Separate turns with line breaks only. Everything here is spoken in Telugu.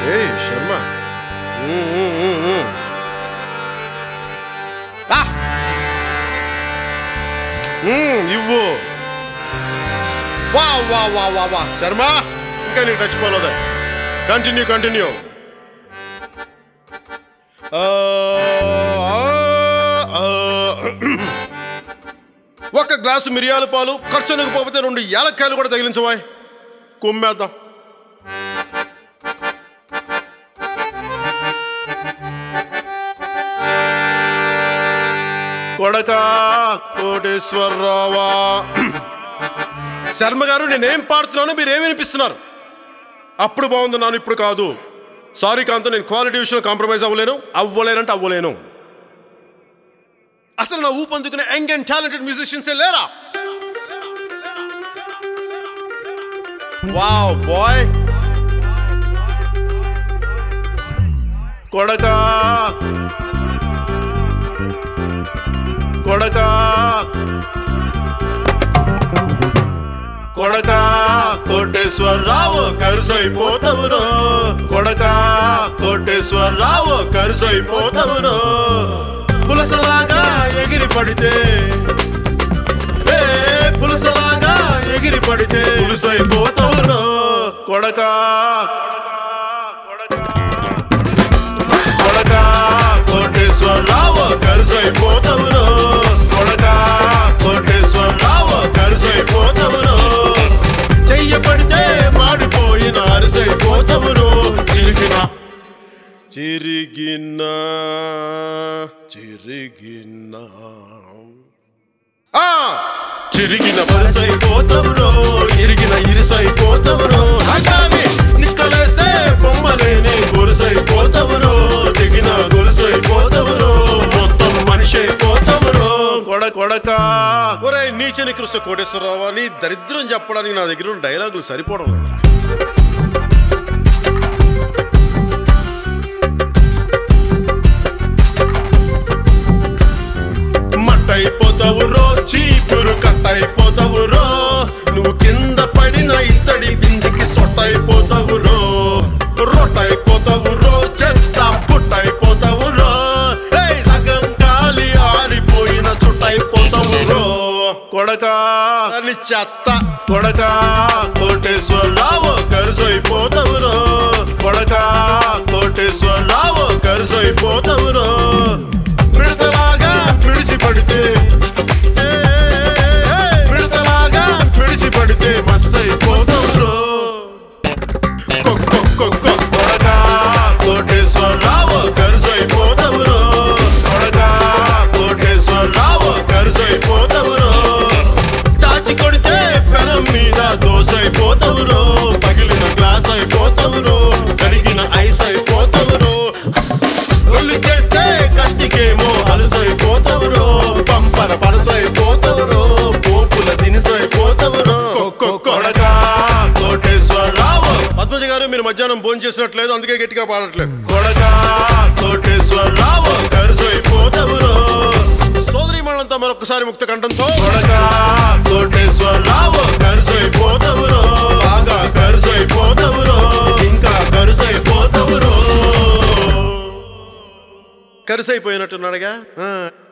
ఏయ్ శర్మ ఉమ్, ఉమ్, ఉమ్, ఉమ్. ఆ! ఉమ్, ఇవ్వు వా వా వా వా వా శర్మ ఇంకా నీకు టచ్ పోలేదా కంటిన్యూ కంటిన్యూ ఒక గ్లాసు మిరియాల పాలు ఖర్చునకు పోతే రెండు యాలక్కాయలు కూడా తగిలించవా కుమ్మేద్దాం కొడక కోటేశ్వరరావా శర్మ గారు నేనేం పాడుతున్నాను మీరు ఏమి వినిపిస్తున్నారు అప్పుడు బాగుందన్నాను ఇప్పుడు కాదు సారీ కాంతో నేను క్వాలిటీ విషయంలో కాంప్రమైజ్ అవ్వలేను అవ్వలేనంటే అవ్వలేను అసలు నా ఊపందుకునే యంగ్ అండ్ టాలెంటెడ్ మ్యూజిషియన్సే లేరా వావ్ బాయ్ కొడక కొడక కొడక కోటేశ్వరరావు కరుసైపోతవురో కొడక కోటేశ్వరరావు కరుసైపోతవురో పులసలాగా ఎగిరి పడితే ఏ పులసలాగా ఎగిరి పడితే పులుసైపోతవురో కొడక కొడక కోటేశ్వరరావు కరుసైపోతవురో కొడక కోటేశ్వరరావు కరుసైపోతవురో చెయ్యబడితే మాడిపోయిన అరిసైపోతవురో చిరిగిన చిరిగిన చిరిగిన ఆ! చిరిగిన వరుసైపోతవురో ఇరిగిన ఇరుసైపోతవురో అలానే నిక్కలేస్తే బొమ్మలేని గొలుసైపోతవురో దిగిన గొలుసైపోతవురో మొత్తం మనిషి అయిపోతవురో కొడ కొడక ఒరే నీచని కృష్ణ కోటేశ్వరరావు నీ దరిద్రం చెప్పడానికి నా దగ్గర ఉన్న డైలాగులు సరిపోవడం లేదురా మట్టయిపోతావు రో చీపురు కట్టయిపోతావు రో నువ్వు కింద పడిన ఇత్తడి బిందికి సొట్టయిపోతావు రో రొట్టయిపోతావు రో చెత్త పుట్టయిపోతావు రో రేయ్ సగం గాలి ఆరిపోయిన చుట్టయిపోతావు రో కొడక అని చెత్త కొడక కోటేశ్వరరావు కరుసైపోతావు రో కొడక కోటేశ్వరరావు కరుసైపోతావు రో మిడతలాగా మిడిసి పడితే ఏ, ఏ, మిడతలాగా మిడిసి పడితే మస్సైపోతావు కొడక కోటేశ్వరరావు కరుసైపోతావు కొడక కోటేశ్వరరావు కరుసైపోతావు చాచి కొడితే పెనం మీద దోసైపోతావు పగిలిన గ్లాస్ అయిపోతావు కరిగిన ఐస్ అయిపోతావు ఒళ్ళు చేస్తే కత్తికేమో అలసైపోతావురో పంపర పరసైపోతావురో పోపుల దినిసైపోతావురో కొడక కోటేశ్వరరావు పద్మజ గారు మీరు మధ్యాహ్నం భోజనం చేసినట్లేదు అందుకే గట్టిగా పాడట్లేదు కొడక కోటేశ్వరరావు కరుసైపోతావురో సోదరి మనంతా మరొకసారి ముక్త కంఠంతో కొడక కోటేశ్వరరావు కరుసైపోతావురో బాగా కరుసైపోతావురో ఇంకా కరుసైపోతావురో కరుసైపోయినట్టున్నాడుగా ఆ.